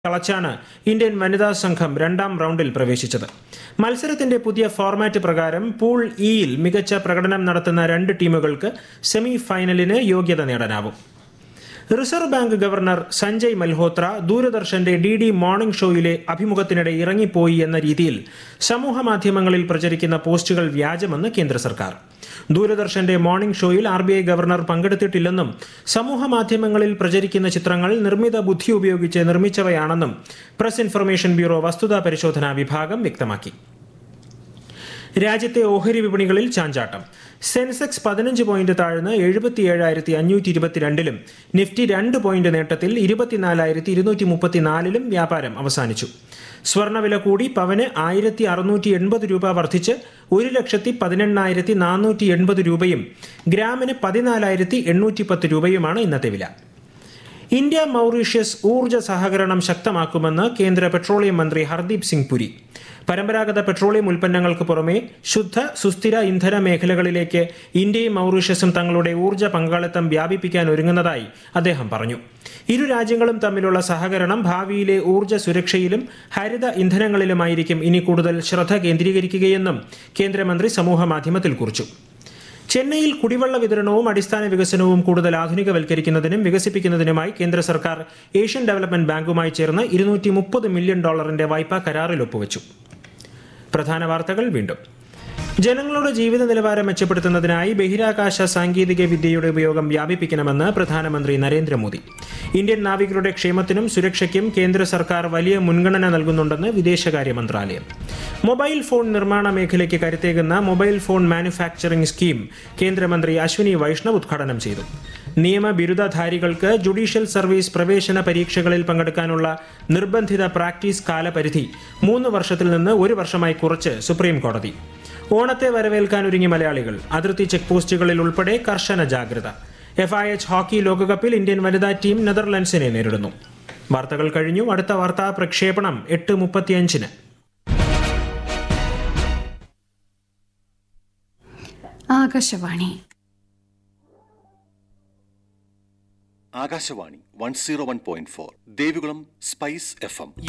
കളച്ചാണ് Indian വനിതാ സംഘം രണ്ടാം റൗണ്ടിൽ പ്രവേശിച്ചത് മത്സരത്തിന്റെ പുതിയ ഫോർമാറ്റ് പ്രകാരം പൂൾ ഇയിൽ മികച്ച പ്രകടനം നടത്തുന്ന രണ്ട് ടീമുകൾക്ക് സെമി ഫൈനലിന് യോഗ്യത നേടാനാവും reserve bank governor Sanjay Malhotra ദൂരദർശന്റെ ഡി ഡി മോർണിംഗ് ഷോയിലെ അഭിമുഖത്തിനിടെ ഇറങ്ങിപ്പോയി എന്ന രീതിയിൽ സമൂഹ മാധ്യമങ്ങളിൽ പ്രചരിക്കുന്ന പോസ്റ്റുകൾ വ്യാജമെന്ന് കേന്ദ്ര സർക്കാർ ദൂരദർശന്റെ മോർണിംഗ് ഷോയിൽ ആർ ബി ഐ ഗവർണർ പങ്കെടുത്തിട്ടില്ലെന്നും സമൂഹ മാധ്യമങ്ങളിൽ പ്രചരിക്കുന്ന ചിത്രങ്ങൾ നിർമ്മിത ബുദ്ധി ഉപയോഗിച്ച് നിർമ്മിച്ചവയാണെന്നും പ്രസ് ഇൻഫർമേഷൻ ബ്യൂറോ വസ്തുതാ പരിശോധനാ വിഭാഗം വ്യക്തമാക്കി രാജ്യത്തെ ഓഹരി വിപണികളിൽ ചാഞ്ചാട്ടം സെൻസെക്സ് പതിനഞ്ച് പോയിന്റ് താഴ്ന്ന് എഴുപത്തിയേഴായിരത്തി അഞ്ഞൂറ്റി ഇരുപത്തിരണ്ടിലും നിഫ്റ്റി രണ്ട് പോയിന്റ് നേട്ടത്തിൽ ഇരുപത്തിനാലായിരത്തി ഇരുന്നൂറ്റി മുപ്പത്തിനാലിലും വ്യാപാരം അവസാനിച്ചു സ്വർണ്ണവില കൂടി പവന് ആയിരത്തി അറുന്നൂറ്റി എൺപത് രൂപ വർദ്ധിച്ച് ഒരു ലക്ഷത്തി പതിനെണ്ണായിരത്തി നാനൂറ്റി എൺപത് രൂപയും ഗ്രാമിന് പതിനാലായിരത്തി എണ്ണൂറ്റി പത്ത് രൂപയുമാണ് ഇന്നത്തെ വില ഇന്ത്യ മൗറീഷ്യസ് ഊർജ്ജ സഹകരണം ശക്തമാക്കുമെന്ന് കേന്ദ്ര പെട്രോളിയം മന്ത്രി ഹർദീപ് സിംഗ് പുരി പരമ്പരാഗത പെട്രോളിയം ഉൽപ്പന്നങ്ങൾക്ക് പുറമെ ശുദ്ധ സുസ്ഥിര ഇന്ധന മേഖലകളിലേക്ക് ഇന്ത്യയും മൗറീഷ്യസും തങ്ങളുടെ ഊർജ്ജ പങ്കാളിത്തം വ്യാപിപ്പിക്കാൻ ഒരുങ്ങുന്നതായി അദ്ദേഹം പറഞ്ഞു ഇരു രാജ്യങ്ങളും തമ്മിലുള്ള സഹകരണം ഭാവിയിലെ ഊർജ്ജ സുരക്ഷയിലും ഹരിത ഇന്ധനങ്ങളിലുമായിരിക്കും ഇനി കൂടുതൽ ശ്രദ്ധ കേന്ദ്രീകരിക്കുകയെന്നും കേന്ദ്രമന്ത്രി സമൂഹ മാധ്യമത്തിൽ കുറിച്ചു ചെന്നൈയിൽ കുടിവെള്ള വിതരണവും അടിസ്ഥാന വികസനവും കൂടുതൽ ആധുനികവൽക്കരിക്കുന്നതിനും വികസിപ്പിക്കുന്നതിനുമായി കേന്ദ്ര സർക്കാർ ഏഷ്യൻ ഡെവലപ്മെന്റ് ബാങ്കുമായി ചേർന്ന് ഇരുന്നൂറ്റി മുപ്പത് മില്യൺ ഡോളറിന്റെ വായ്പാ കരാറിൽ ഒപ്പുവച്ചു പ്രധാന വാർത്തകൾ വീണ്ടും ജനങ്ങളുടെ ജീവിത നിലവാരം മെച്ചപ്പെടുത്തുന്നതിനായി ബഹിരാകാശ സാങ്കേതിക വിദ്യയുടെ ഉപയോഗം വ്യാപിപ്പിക്കണമെന്ന് പ്രധാനമന്ത്രി നരേന്ദ്രമോദി ഇന്ത്യൻ നാവികരുടെ ക്ഷേമത്തിനും സുരക്ഷയ്ക്കും കേന്ദ്ര സർക്കാർ വലിയ മുൻഗണന നൽകുന്നുണ്ടെന്ന് വിദേശകാര്യ മന്ത്രാലയം മൊബൈൽ ഫോൺ നിർമ്മാണ മേഖലയ്ക്ക് കരുത്തേകുന്ന മൊബൈൽ ഫോൺ മാനുഫാക്ചറിംഗ് സ്കീം കേന്ദ്രമന്ത്രി അശ്വിനി വൈഷ്ണവ് ഉദ്ഘാടനം ചെയ്തു നിയമ ബിരുദധാരികൾക്ക് ജുഡീഷ്യൽ സർവീസ് പ്രവേശന പരീക്ഷകളിൽ പങ്കെടുക്കാനുള്ള നിർബന്ധിത പ്രാക്ടീസ് കാലപരിധി മൂന്ന് വർഷത്തിൽ നിന്ന് ഒരു വർഷമായി കുറച്ച് സുപ്രീം കോടതി ഓണത്തെ വരവേൽക്കാൻ ഒരുങ്ങി മലയാളികൾ അതിർത്തി ചെക്ക് പോസ്റ്റുകളിൽ ഉൾപ്പെടെ കർശന ജാഗ്രത എഫ് ഐ എച്ച് ഹോക്കി ലോകകപ്പിൽ ഇന്ത്യൻ വനിതാ ടീം നെതർലൻഡ്സിനെ നേരിടുന്നു വാർത്തകൾ കഴിഞ്ഞു അടുത്ത വാർത്താ പ്രക്ഷേപണം എട്ട് മുപ്പത്തിയഞ്ചിന് Akashvani Akashvani one zero one point four Devikulam spice F M